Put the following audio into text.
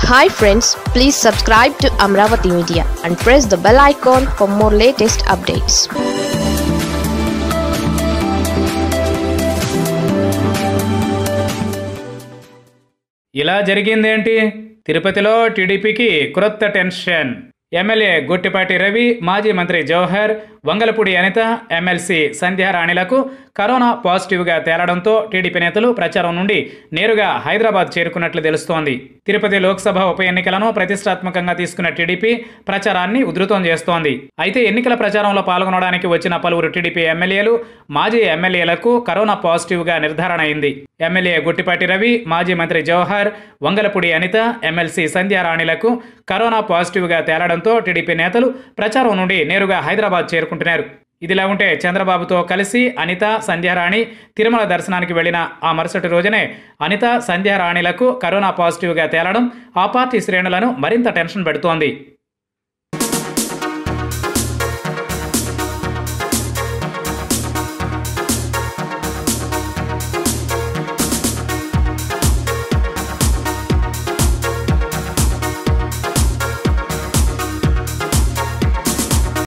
hi friends please subscribe to Amaravati media and press the bell icon for more latest updates ఇలా జరిగిందేంటి తిరుపతిలో టీడీపీకి క్రొత్త టెన్షన్ ఎమ్మెల్యే గుట్టిపాటి రవి మాజీ మంత్రి జవహర్ వంగలపూడి అనిత ఎమ్మెల్సీ సంధ్యారాణిలకు కరోనా పాజిటివ్గా తేలడంతో టీడీపీ నేతలు ప్రచారం నుండి నేరుగా హైదరాబాద్ చేరుకున్నట్లు తెలుస్తోంది తిరుపతి లోక్సభ ఉప ఎన్నికలను ప్రతిష్టాత్మకంగా తీసుకున్న టీడీపీ ప్రచారాన్ని ఉధృతం చేస్తోంది అయితే ఎన్నికల ప్రచారంలో పాల్గొనడానికి వచ్చిన పలువురు టీడీపీ ఎమ్మెల్యేలు మాజీ ఎమ్మెల్యేలకు కరోనా పాజిటివ్గా నిర్ధారణ అయింది ఎమ్మెల్యే గుట్టిపాటి రవి మాజీ మంత్రి జవహర్ వంగలపూడి అనిత ఎమ్మెల్సీ సంధ్యారాణిలకు కరోనా పాజిటివ్గా తేలడంతో టీడీపీ నేతలు ప్రచారం నుండి నేరుగా హైదరాబాద్ చేరుకుంటున్నారు ఇదిలా ఉంటే చంద్రబాబుతో కలిసి అనిత సంధ్యారాణి తిరుమల దర్శనానికి వెళ్లిన ఆ మరుసటి రోజునే అనిత సంధ్యారాణిలకు కరోనా పాజిటివ్గా తేలడం ఆ పార్టీ శ్రేణులను మరింత టెన్షన్ పెడుతోంది